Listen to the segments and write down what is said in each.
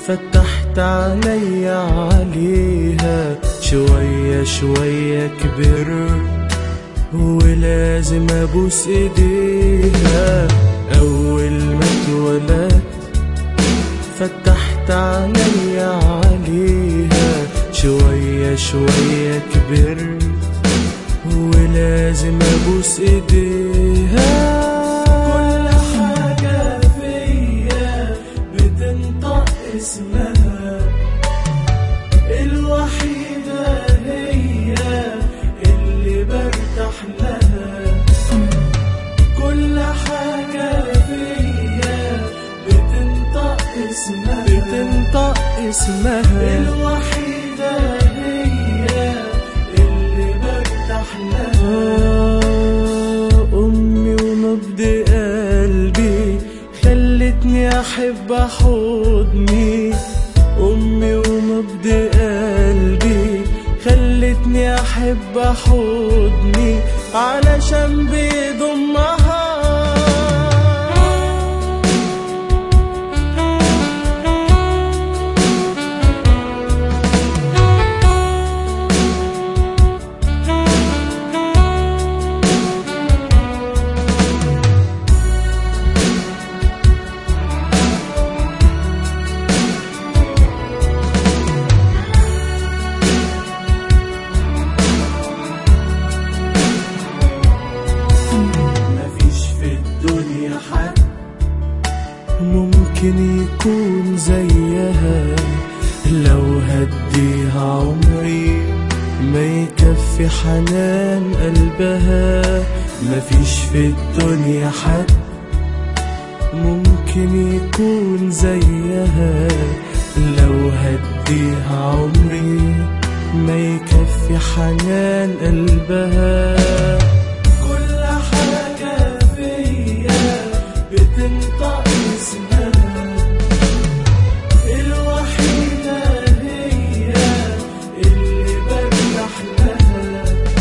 فتحت علي عليها شوية شوية كبرت ولازم ابوس ايديها اول ما اتولدت فتحت علي عليها شوية شوية كبرت ولازم ابوس ايديها كل حاجة فيا بتنطق اسمها الوحيدة هي اللي برتاح لها كل حاجة فيا بتنطق اسمها بتنطق اسمها الوحيدة هي اللي برتاح لها أمي ونبض قلبي خلتني أحب حضني أمي ونبض قلبي خلتني أحب حضني علشان بيضمها مفيش في الدنيا حد ممكن يكون زيها لو هديها عمري ما يكفي حنان قلبها مفيش في الدنيا حد ممكن يكون زيها لو هديها عمري ما يكفي حنان قلبها كل حاجة فيا بتنطق اسمها الوحيدة هي اللي برتاح لها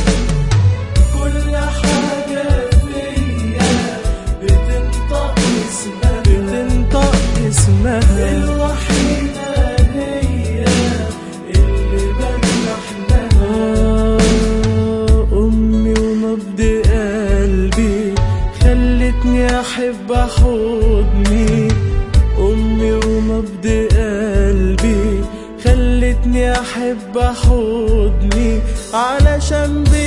كل حاجة فيا بتنطق اسمها بتنطق اسمها الوحيدة هي اللي برتاح لها أمي ونبض قلبي خلتني أحب حضني أمي ونبض قلبي خلتني أحب حضني علشان بي